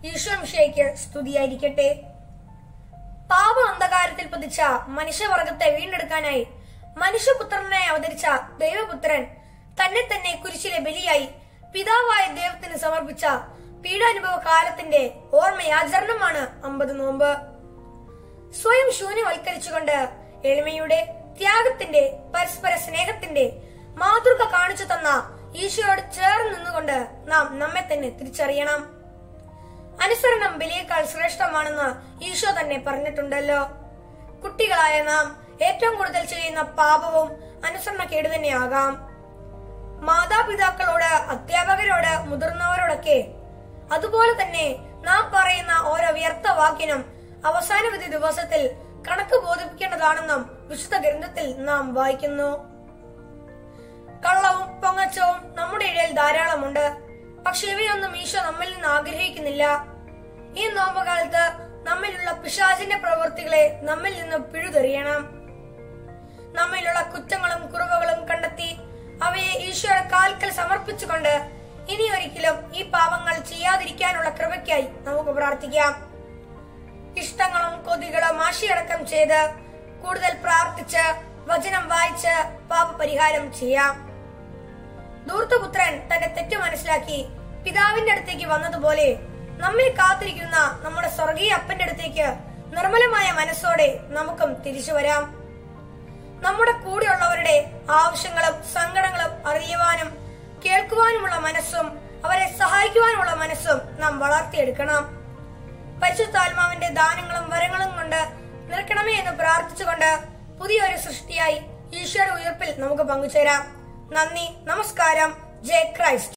ഈശ്വംഷയ്ക്ക് സ്തുതിയായിരിക്കട്ടെ പാപ അന്ധകാരത്തിൽ പതിച്ച മനുഷ്യവർഗത്തെ വീണ്ടെടുക്കാനായി മനുഷ്യപുത്രനായി അവതരിച്ച ദൈവപുത്രൻ തന്നെ തന്നെ കുരിശിലെ ബലിയായി പിതാവായ ദൈവത്തിന് സമർപ്പിച്ച പീഡാനുഭവ കാലത്തിന്റെ ഓർമ്മയാചരണമാണ് അമ്പത് നോമ്പ് സ്വയം ശൂന്യവൽക്കരിച്ചുകൊണ്ട് എളിമയുടെ ത്യാഗത്തിന്റെ പരസ്പര സ്നേഹത്തിന്റെ മാതൃക കാണിച്ചു തന്ന ഈശോയോട് ചേർന്ന് നിന്നുകൊണ്ട് നാം നമ്മെ തന്നെ തിരിച്ചറിയണം അനുസരണം ബലിയേക്കാൾ ശ്രേഷ്ഠമാണെന്ന് ഈശോ തന്നെ പറഞ്ഞിട്ടുണ്ടല്ലോ കുട്ടികളായ നാം ഏറ്റവും കൂടുതൽ ചെയ്യുന്ന പാപവും അനുസരണക്കേട് തന്നെയാകാം മാതാപിതാക്കളോട് അധ്യാപകരോട് മുതിർന്നവരോടൊക്കെ അതുപോലെ തന്നെ നാം പറയുന്ന ഓരോ വ്യർത്ഥ വാക്കിനും അവസാന വിധി ദിവസത്തിൽ കണക്ക് ബോധിപ്പിക്കേണ്ടതാണെന്നും വിശുദ്ധ ഗ്രന്ഥത്തിൽ നാം വായിക്കുന്നു കള്ളവും പൊങ്ങച്ചവും നമ്മുടെ ഇടയിൽ ധാരാളമുണ്ട് പക്ഷെ ഇവയൊന്നും ഈശോ നമ്മിൽ നിന്ന് ആഗ്രഹിക്കുന്നില്ല ഈ നോമ്പുകാലത്ത് നമ്മിലുള്ള പിശാചിന്റെ പ്രവൃത്തികളെ നമ്മിൽ നിന്ന് പിഴുതെറിയണം നമ്മിലുള്ള കുറ്റങ്ങളും കുറവുകളും കണ്ടെത്തി അവയെ ഈശോയുടെ കാൽക്കൽ സമർപ്പിച്ചുകൊണ്ട് ഇനി ഒരിക്കലും ഈ പാപങ്ങൾ ചെയ്യാതിരിക്കാനുള്ള കൃപയ്ക്കായി നമുക്ക് പ്രാർത്ഥിക്കാം ഇഷ്ടങ്ങളും കൊതികളും ആശയടക്കം ചെയ്ത് കൂടുതൽ പ്രാർത്ഥിച്ച് വചനം വായിച്ച് പാപപരിഹാരം ചെയ്യാം ധൂർത്തപുത്രൻ തന്റെ തെറ്റ് മനസ്സിലാക്കി പിതാവിന്റെ അടുത്തേക്ക് വന്നതുപോലെ നമ്മെ കാത്തിരിക്കുന്ന നമ്മുടെ സ്വർഗീയ അപ്പന്റെ അടുത്തേക്ക് നിർമ്മലമായ മനസ്സോടെ നമുക്കും തിരിച്ചു വരാം നമ്മുടെ കൂടെയുള്ളവരുടെ ആവശ്യങ്ങളും സങ്കടങ്ങളും അറിയുവാനും കേൾക്കുവാനുമുള്ള മനസ്സും അവരെ സഹായിക്കുവാനുമുള്ള മനസ്സും നാം വളർത്തിയെടുക്കണം പരിശുദ്ധാത്മാവിന്റെ ദാനങ്ങളും വരങ്ങളും കൊണ്ട് നിൽക്കണമേ എന്ന് പ്രാർത്ഥിച്ചുകൊണ്ട് പുതിയൊരു സൃഷ്ടിയായി ഈശോയുടെ ഉയർപ്പിൽ നമുക്ക് പങ്കുചേരാം നന്ദി നമസ്കാരം ജയ് ക്രൈസ്റ്റ്